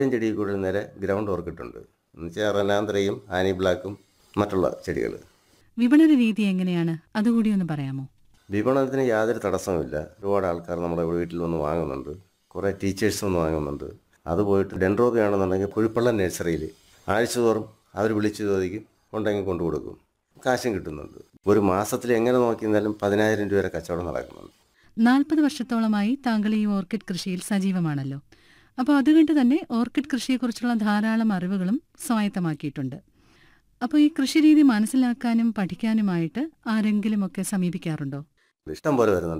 ചെടിയിൽ കൂടുതൽ നേരെ ഗ്രൗണ്ട് ഓർക്കിഡുണ്ട് എന്നുവെച്ചാൽ റനാന്ത്രയും ആനി ബ്ലാക്കും മറ്റുള്ള ചെടികൾ വിപണന രീതി എങ്ങനെയാണ് അതുകൂടി ഒന്ന് പറയാമോ വിപണനത്തിന് യാതൊരു തടസ്സവുമില്ല ഒരുപാട് ആൾക്കാർ നമ്മുടെ വീട്ടിൽ വന്ന് വാങ്ങുന്നുണ്ട് കുറേ ടീച്ചേഴ്സ് വന്ന് വാങ്ങുന്നുണ്ട് അത് പോയിട്ട് ഡെൻഡ്രോബിയാണെന്നുണ്ടെങ്കിൽ കുഴിപ്പള്ള നഴ്സറിയിൽ ആഴ്ചതോറും അവർ വിളിച്ചു ചോദിക്കും ഉണ്ടെങ്കിൽ കൊണ്ടു കൊടുക്കും കാശും കിട്ടുന്നുണ്ട് ഒരു മാസത്തിൽ എങ്ങനെ നോക്കിയിരുന്നാലും പതിനായിരം രൂപ വരെ കച്ചവടം നടക്കുന്നുണ്ട് നാൽപ്പത് വർഷത്തോളമായി താങ്കൾ ഈ ഓർക്കിഡ് കൃഷിയിൽ സജീവമാണല്ലോ അപ്പോൾ അതുകൊണ്ട് തന്നെ ഓർക്കിഡ് കൃഷിയെക്കുറിച്ചുള്ള ധാരാളം അറിവുകളും സ്വായത്തമാക്കിയിട്ടുണ്ട് അപ്പോൾ ഈ കൃഷിരീതി മനസ്സിലാക്കാനും പഠിക്കാനുമായിട്ട് ആരെങ്കിലുമൊക്കെ സമീപിക്കാറുണ്ടോ ഇഷ്ടം പോലെ വരുന്നുണ്ട്